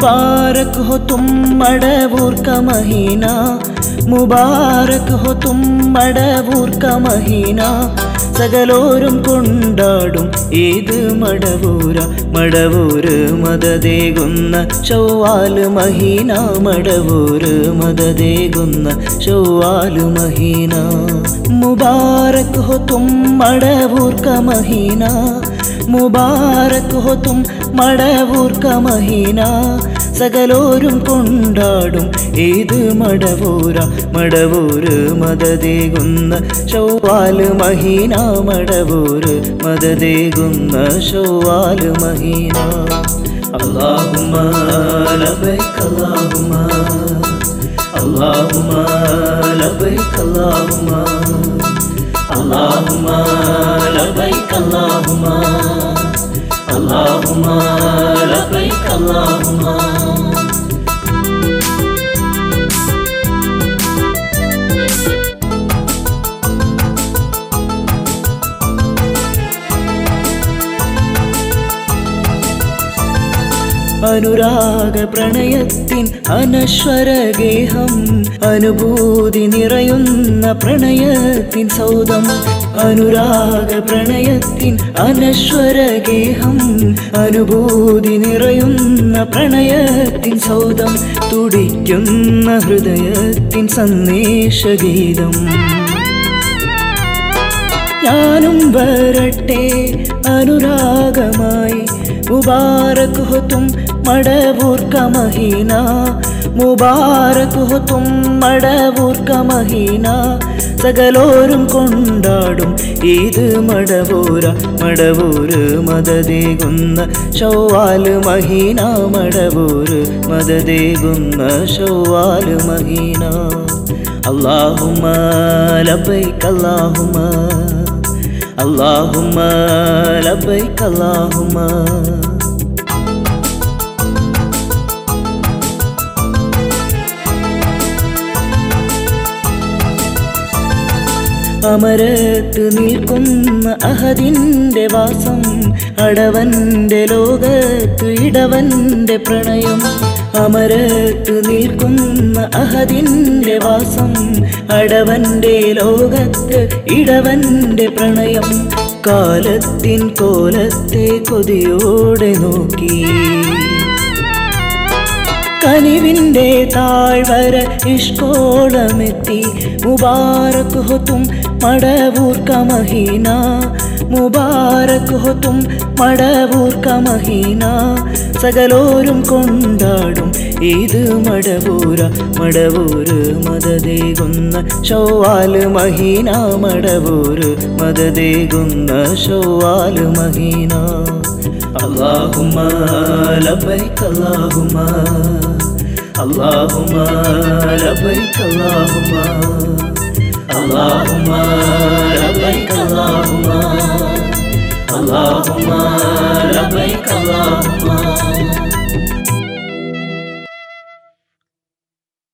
मुबारक हो तुम मड़वूर का महीना मुबारक हो तुम मड़वूर का महीना സകലോരും കൊണ്ടാടും ഏത് മടവൂര മടവൂര് മതദേകുന്ന ചൊവ്വാല് മഹീന മടവൂര് മതദേകുന്ന ചൊവ്വാല് മഹീന മുബാരക് ഹോ തും മടവൂർ ക മഹീന മുബാരക് ഹോ തും മടവൂർ ക മഹീന സകലോരും കൊണ്ടാടും ഏത് മടവൂര മടവൂര് മതദേകുന്ന ചൊവ്വാല് മഹീന മടവൂര് മതദേകുന്ന ചൊവ്വാല് മഹീന അല്ലാഹുമ്മ ലബൈക അല്ലാഹുമ്മ അല്ലാഹുമ്മ ലബൈക അല്ലാഹുമ്മ അല്ലാഹുമ്മ ലബൈക അല്ലാഹുമ്മ അല്ലാഹുമ്മ ലബൈക അല്ലാഹുമ്മ അനുരാഗ പ്രണയത്തിൻ അനശ്വരഗേഹം അനുഭൂതി നിറയുന്ന പ്രണയത്തിൻ സൗദം അനുരാഗ പ്രണയത്തിൻ അനശ്വരഗേഹം അനുഭൂതി നിറയുന്ന പ്രണയത്തിൻ സൗദം തുടിക്കുന്ന ഹൃദയത്തിൻ സന്ദേശഗീതം ഞാനും വരട്ടെ അനുരാഗമായി മുബാരക് ഹോ തും മടവൂർ ക മഹീന മുബാരക് ഹോ തും മടവൂർ ക മഹീന സകലോരും കൊണ്ടാടും ഏത് മടവൂര മടവൂര് മതദേകുന്ന ചൊവ്വാല് മഹീന മടവൂര് മതദേകുന്ന ചൊവ്വാല് മഹീന اللهم لبيك اللهم اللهم لبيك اللهم അമരത്ത് നിൽക്കുന്ന അഹദിൻ്റെ വാസം അടവൻ്റെ ലോകത്ത് ഇടവൻ്റെ പ്രണയം അമരത്ത് നിൽക്കുന്ന അഹദിൻ്റെ വാസം അടവൻ്റെ ലോകത്ത് ഇടവൻ്റെ പ്രണയം കാലത്തിൻ കോലത്തെ കൊതിയോടെ നോക്കി കനിവിൻ്റെ താഴ്വര ഇഷ്കോളമെത്തി മുബാരക് ഹോ തും മടവൂർ ക മഹീന മുബാരക് ഹോ തും മടവൂർ ക മഹീന സകലോരും കൊണ്ടാടും ഏത് മടവൂര മടവൂര് മതദേകുന്ന ചൊവ്വാല് മഹീന മടവൂര് മതദേകുന്ന ചൊവ്വാല് മഹീന اللهم لبيك اللهم اللهم لبيك اللهم اللهم لبيك اللهم اللهم لبيك اللهم